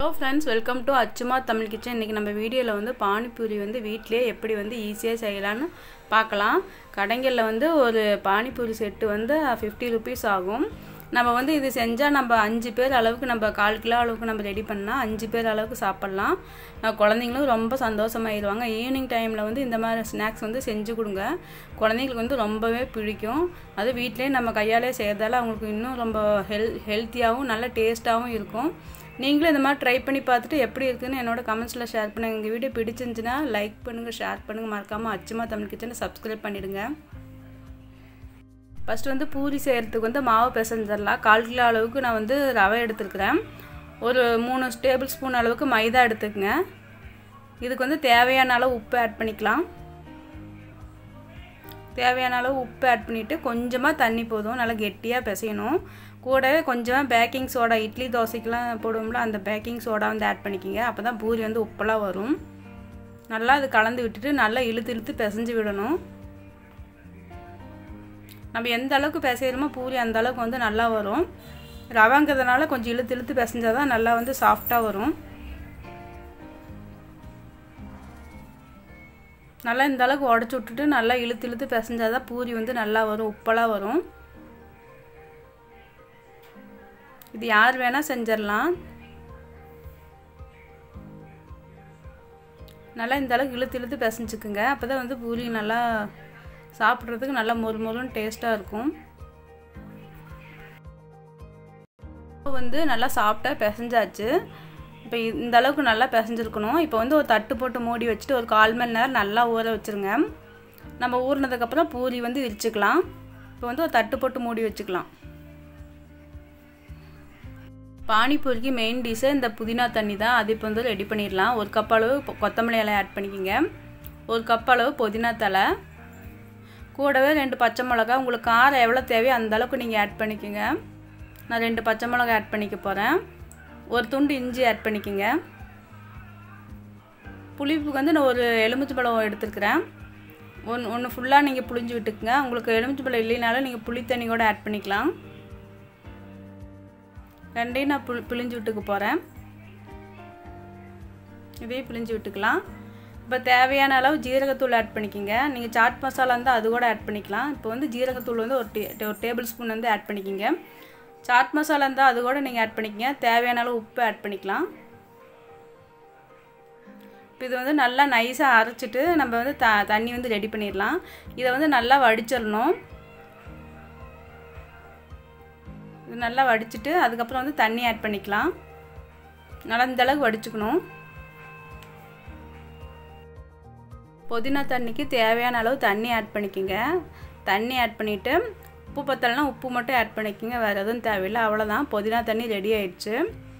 hello friends welcome to Achuma Tamil kitchen இன்றைக்கி நம்ம வீடியோவில் வந்து பானிபூரி வந்து வீட்டிலே எப்படி வந்து ஈஸியாக செய்யலான்னு பார்க்கலாம் கடைங்களில் வந்து ஒரு பானிபூரி செட்டு வந்து ஃபிஃப்டி ருபீஸ் ஆகும் நம்ம வந்து இது செஞ்சால் நம்ம அஞ்சு பேர் அளவுக்கு நம்ம கால் கிலோ அளவுக்கு நம்ம ரெடி பண்ணால் அஞ்சு பேர் அளவுக்கு சாப்பிட்லாம் குழந்தைங்களும் ரொம்ப சந்தோஷமாயிருவாங்க ஈவினிங் டைமில் வந்து இந்த மாதிரி ஸ்நாக்ஸ் வந்து செஞ்சு கொடுங்க குழந்தைங்களுக்கு வந்து ரொம்பவே பிடிக்கும் அது வீட்டிலே நம்ம கையாலே செய்கிறதால அவங்களுக்கு இன்னும் ரொம்ப ஹெல் ஹெல்த்தியாகவும் நல்ல டேஸ்ட்டாகவும் இருக்கும் நீங்களும் இந்த மாதிரி ட்ரை பண்ணி பார்த்துட்டு எப்படி இருக்குன்னு என்னோட கமெண்ட்ஸில் ஷேர் பண்ணுங்கள் எங்கள் வீடியோ பிடிச்சிருந்துச்சுன்னா லைக் பண்ணுங்கள் ஷேர் பண்ணுங்கள் மறக்காமல் அச்சுமா தமிழ் கிச்சனை சப்ஸ்கிரைப் பண்ணிவிடுங்க ஃபஸ்ட்டு வந்து பூரி செய்கிறதுக்கு வந்து மாவு பிசைஞ்சிடலாம் கால் கிலோ அளவுக்கு நான் வந்து ரவை எடுத்துருக்குறேன் ஒரு மூணு டேபிள் ஸ்பூன் அளவுக்கு மைதா எடுத்துக்கங்க இதுக்கு வந்து தேவையான அளவு உப்பு ஆட் பண்ணிக்கலாம் தேவையான அளவு உப்பு ஆட் பண்ணிவிட்டு கொஞ்சமாக தண்ணி போதும் நல்லா கெட்டியாக பிசையணும் கூடவே கொஞ்சமாக பேக்கிங் சோடா இட்லி தோசைக்கெலாம் போடுவோம்ல அந்த பேக்கிங் சோடா வந்து ஆட் பண்ணிக்கிங்க அப்போ தான் பூரி வந்து உப்பெல்லாம் வரும் நல்லா அது கலந்து விட்டுட்டு நல்லா இழுத்து இழுத்து பிசைஞ்சு விடணும் நம்ம எந்த அளவுக்கு பிசைகிறோமோ பூரி அந்த அளவுக்கு வந்து நல்லா வரும் ரவாங்கிறதுனால கொஞ்சம் இழுத்து இழுத்து பிசைஞ்சால் தான் நல்லா வந்து சாஃப்டாக வரும் நல்லா இந்த அளவுக்கு உடச்சி விட்டுட்டு நல்லா இழுத்து இழுத்து பிசைஞ்சால் தான் பூரி வந்து நல்லா வரும் உப்பெல்லாம் வரும் இது யார் வேணால் செஞ்சிடலாம் நல்லா இந்த அளவுக்கு இழுத்து இழுத்து பிசைஞ்சுக்குங்க அப்போ தான் வந்து பூரி நல்லா சாப்பிட்றதுக்கு நல்லா மொறு மொறுன்னு டேஸ்ட்டாக இருக்கும் வந்து நல்லா சாப்பிட்டா பிசைஞ்சாச்சு இப்போ இந்த அளவுக்கு நல்லா பிசைஞ்சிருக்கணும் இப்போ வந்து ஒரு தட்டு போட்டு மூடி வச்சுட்டு ஒரு கால் மணி நேரம் நல்லா ஊற வச்சுருங்க நம்ம ஊறினதுக்கப்புறம் பூரி வந்து விரிச்சுக்கலாம் இப்போ வந்து ஒரு தட்டு போட்டு மூடி வச்சுக்கலாம் பானிபூரிக்கு மெயின் டிஷ்ஷே இந்த புதினா தண்ணி தான் அது இப்போ வந்து ரெடி பண்ணிடலாம் ஒரு கப் அளவு கொத்தமல்லி இலை ஆட் பண்ணிக்கோங்க ஒரு கப் அளவு புதினா தலை கூடவே ரெண்டு பச்சை மிளகா உங்களுக்கு காரம் எவ்வளோ தேவையோ அந்த அளவுக்கு நீங்கள் ஆட் பண்ணிக்கோங்க நான் ரெண்டு பச்சை மிளகா ஆட் பண்ணிக்க போகிறேன் ஒரு துண்டு இஞ்சி ஆட் பண்ணிக்கோங்க புளிப்புக்கு வந்து நான் ஒரு எலுமிச்சை பழம் எடுத்துருக்கிறேன் ஒன்று ஒன்று ஃபுல்லாக நீங்கள் புளிஞ்சு விட்டுக்குங்க உங்களுக்கு எலுமிச்சை பழம் இல்லைனாலும் நீங்கள் புளி தண்ணி கூட ஆட் பண்ணிக்கலாம் ரெண்டையும் நான் புளி பிழிஞ்சு விட்டுக்க போகிறேன் இதையும் பிழிஞ்சு விட்டுக்கலாம் இப்போ தேவையான அளவு ஜீரகத்தூள் ஆட் பண்ணிக்கோங்க நீங்கள் சாட் மசாலா இருந்தால் அது கூட ஆட் பண்ணிக்கலாம் இப்போ வந்து ஜீரகத்தூள் வந்து ஒரு டே ஒரு டேபிள் ஸ்பூன் வந்து ஆட் பண்ணிக்கோங்க சாட் மசாலா இருந்தால் அது கூட நீங்கள் ஆட் பண்ணிக்கங்க தேவையான அளவு உப்பு ஆட் பண்ணிக்கலாம் இப்போ இது வந்து நல்லா நைஸாக அரைச்சிட்டு நம்ம வந்து த தண்ணி வந்து ரெடி பண்ணிடலாம் இதை வந்து நல்லா வடிச்சிடணும் இது நல்லா வடிச்சிட்டு அதுக்கப்புறம் வந்து தண்ணி ஆட் பண்ணிக்கலாம் நல்லா இந்த அளவுக்கு வடிச்சுக்கணும் புதினா தண்ணிக்கு தேவையான அளவு தண்ணி ஆட் பண்ணிக்கோங்க தண்ணி ஆட் பண்ணிவிட்டு உப்பு பத்தலைனா உப்பு மட்டும் ஆட் பண்ணிக்கோங்க வேறு எதுவும் தேவையில்லை அவ்வளோதான் புதினா தண்ணி ரெடி ஆயிடுச்சு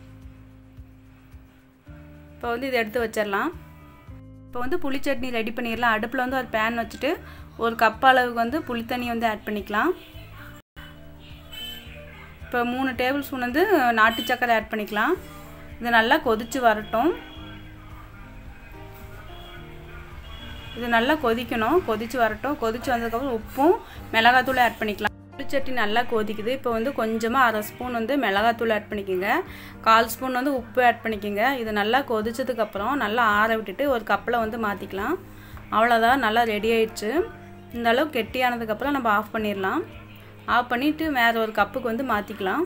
இப்போ வந்து இதை எடுத்து வச்சிடலாம் இப்போ வந்து புளி சட்னி ரெடி பண்ணிடலாம் அடுப்பில் வந்து ஒரு பேன் வச்சுட்டு ஒரு கப் அளவுக்கு வந்து புளி தண்ணி வந்து ஆட் பண்ணிக்கலாம் இப்போ மூணு டேபிள் ஸ்பூன் வந்து நாட்டு சக்கரை ஆட் பண்ணிக்கலாம் இது நல்லா கொதித்து வரட்டும் இது நல்லா கொதிக்கணும் கொதித்து வரட்டும் கொதித்து வந்ததுக்கப்புறம் உப்பும் மிளகாத்தூள் ஆட் பண்ணிக்கலாம் புளிச்சட்டி நல்லா கொதிக்குது இப்போ வந்து கொஞ்சமாக அரை ஸ்பூன் வந்து மிளகாத்தூள் ஆட் பண்ணிக்கோங்க கால் ஸ்பூன் வந்து உப்பு ஆட் பண்ணிக்கோங்க இது நல்லா கொதிச்சதுக்கப்புறம் நல்லா ஆற விட்டுட்டு ஒரு கப்பில் வந்து மாற்றிக்கலாம் அவ்வளோதான் நல்லா ரெடி ஆயிடுச்சு இந்த அளவு கெட்டியானதுக்கப்புறம் நம்ம ஆஃப் பண்ணிடலாம் ஆஃப் பண்ணிவிட்டு வேறு ஒரு கப்புக்கு வந்து மாற்றிக்கலாம்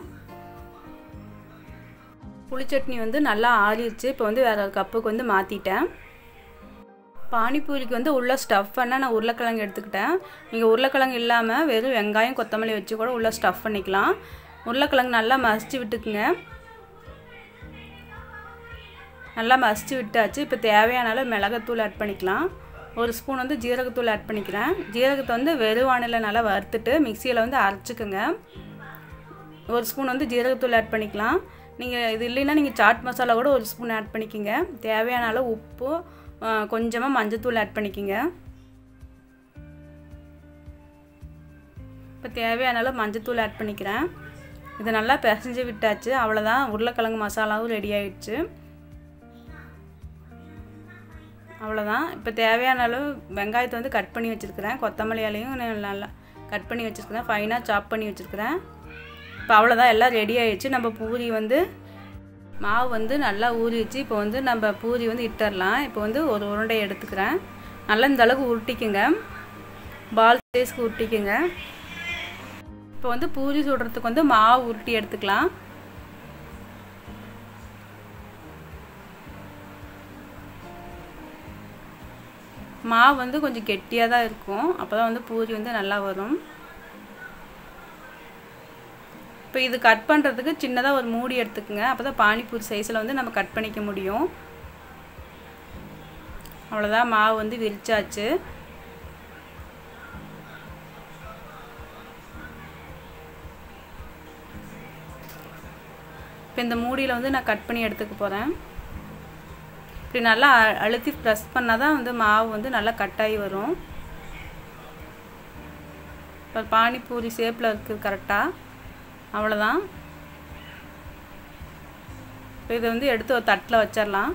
புளிச்சட்னி வந்து நல்லா ஆறிடுச்சு இப்போ வந்து வேறு ஒரு கப்புக்கு வந்து மாற்றிட்டேன் பானிபூரிக்கு வந்து உள்ள ஸ்டஃப் பண்ணால் நான் உருளைக்கிழங்கு எடுத்துக்கிட்டேன் நீங்கள் உருளைக்கிழங்கு இல்லாமல் வெறும் வெங்காயம் கொத்தமல்லி வச்சு கூட உள்ளே ஸ்டஃப் பண்ணிக்கலாம் உருளைக்கிழங்கு நல்லா மசிச்சு விட்டுக்குங்க நல்லா மசிச்சு விட்டாச்சு இப்போ தேவையான அளவு மிளகாத்தூள் ஆட் பண்ணிக்கலாம் ஒரு ஸ்பூன் வந்து ஜீரகத்தூள் ஆட் பண்ணிக்கிறேன் ஜீரகத்தை வந்து வெறுவானில் நல்லா வறுத்துட்டு மிக்சியில் வந்து அரைச்சிக்கோங்க ஒரு ஸ்பூன் வந்து ஜீரகத்தூள் ஆட் பண்ணிக்கலாம் நீங்கள் இது இல்லைன்னா நீங்கள் சாட் மசாலா கூட ஒரு ஸ்பூன் ஆட் பண்ணிக்கோங்க தேவையான அளவு உப்பு கொஞ்சமாக மஞ்சத்தூள் ஆட் பண்ணிக்கோங்க இப்போ தேவையான அளவு மஞ்சத்தூள் ஆட் பண்ணிக்கிறேன் இதை நல்லா பிசைஞ்சு விட்டாச்சு அவ்வளோதான் உருளைக்கிழங்கு மசாலாவும் ரெடி ஆயிடுச்சு அவ்வளோதான் இப்போ தேவையான அளவு வெங்காயத்தை வந்து கட் பண்ணி வச்சுருக்கிறேன் கொத்தமல்லி இலையும் நல்லா கட் பண்ணி வச்சுருக்கிறேன் ஃபைனாக சாப் பண்ணி வச்சுருக்கிறேன் இப்போ அவ்வளோதான் எல்லாம் ரெடி ஆயிடுச்சு நம்ம பூரி வந்து மாவு வந்து நல்லா ஊறிச்சு இப்போ வந்து நம்ம பூரி வந்து இட்டுடலாம் இப்போ வந்து ஒரு உருண்டை எடுத்துக்கிறேன் நல்லா இந்த அளவுக்கு உருட்டிக்குங்க பால் சைஸ்க்கு உருட்டிக்குங்க இப்போ வந்து பூரி சுடுறதுக்கு வந்து மாவு உருட்டி எடுத்துக்கலாம் மாவு வந்து கொஞ்சம் கெட்டியாக தான் இருக்கும் அப்போ தான் வந்து பூரி வந்து நல்லா வரும் இப்போ இது கட் பண்ணுறதுக்கு சின்னதாக ஒரு மூடி எடுத்துக்கோங்க அப்போ தான் பானிபூரி சைஸில் வந்து நம்ம கட் பண்ணிக்க முடியும் அவ்வளோதான் மாவு வந்து விரிச்சாச்சு இப்போ இந்த மூடியில் வந்து நான் கட் பண்ணி எடுத்துக்க போகிறேன் இப்படி நல்லா அழுத்தி ப்ரெஸ் பண்ணால் தான் வந்து மாவு வந்து நல்லா கட்டாகி வரும் இப்போ பானிபூரி ஷேப்பில் இருக்குது கரெக்டாக அவ்வளோதான் இப்போ இதை வந்து எடுத்து ஒரு தட்டில் வச்சிடலாம்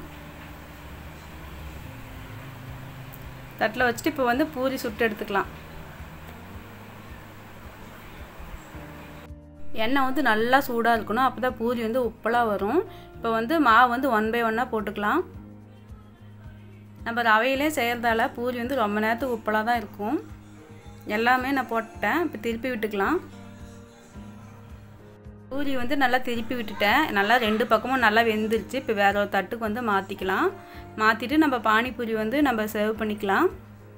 தட்டில் வச்சுட்டு இப்போ வந்து பூரி சுட்டு எடுத்துக்கலாம் எண்ணெய் வந்து நல்லா சூடாக இருக்கணும் அப்போ தான் பூரி வந்து உப்பலாக வரும் இப்போ வந்து மாவு வந்து ஒன் பை ஒன்னாக போட்டுக்கலாம் நம்ம ரவையிலே செய்கிறதால பூரி வந்து ரொம்ப நேரத்துக்கு உப்பலாக தான் இருக்கும் எல்லாமே நான் போட்டேன் இப்போ திருப்பி விட்டுக்கலாம் பூரி வந்து நல்லா திருப்பி விட்டுட்டேன் நல்லா ரெண்டு பக்கமும் நல்லா வெந்துருச்சு இப்போ வேற ஒரு தட்டுக்கு வந்து மாற்றிக்கலாம் மாற்றிட்டு நம்ம பானிபூரி வந்து நம்ம சர்வ் பண்ணிக்கலாம்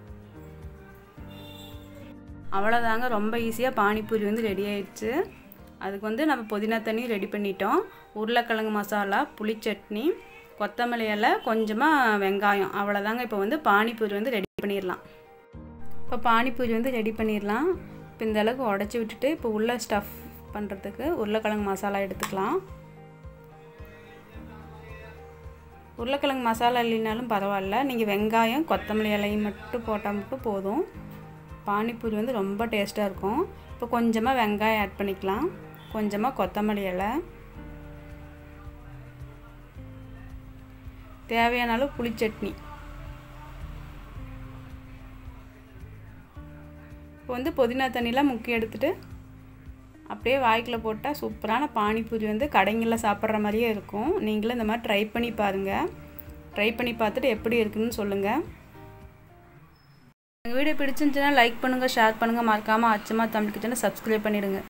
அவ்வளோதாங்க ரொம்ப ஈஸியாக பானிபூரி வந்து ரெடி ஆயிடுச்சு அதுக்கு வந்து நம்ம புதினா தண்ணி ரெடி பண்ணிட்டோம் உருளைக்கிழங்கு மசாலா புளி சட்னி கொத்தமல்லி இலை கொஞ்சமாக வெங்காயம் அவ்வளோதாங்க இப்போ வந்து பானிபூரி வந்து ரெடி பண்ணிடலாம் இப்போ பானிபூரி வந்து ரெடி பண்ணிடலாம் இப்போ இந்த அளவுக்கு உடச்சி விட்டுட்டு இப்போ உள்ள ஸ்டஃப் பண்ணுறதுக்கு உருளைக்கிழங்கு மசாலா எடுத்துக்கலாம் உருளைக்கிழங்கு மசாலா இல்லைனாலும் பரவாயில்ல நீங்கள் வெங்காயம் கொத்தமல்லி இலையும் மட்டும் போட்டால் மட்டும் போதும் பானிபூரி வந்து ரொம்ப டேஸ்ட்டாக இருக்கும் இப்போ கொஞ்சமாக வெங்காயம் ஆட் பண்ணிக்கலாம் கொஞ்சமாக கொத்தமல்லி இலை தேவையான அளவு புளிச்சட்னி இப்போ வந்து புதினா தண்ணிலாம் முக்கி எடுத்துகிட்டு அப்படியே வாய்க்கில் போட்டால் சூப்பரான பானிபூரி வந்து கடைங்களில் சாப்பிட்ற மாதிரியே இருக்கும் நீங்களும் இந்த மாதிரி ட்ரை பண்ணி பாருங்கள் ட்ரை பண்ணி பார்த்துட்டு எப்படி இருக்குன்னு சொல்லுங்கள் எங்கள் வீடியோ பிடிச்சிருந்துச்சுன்னா லைக் பண்ணுங்கள் ஷேர் பண்ணுங்கள் மறக்காமல் அச்சமாக தமிழ் கிச்சனை சப்ஸ்கிரைப் பண்ணிவிடுங்க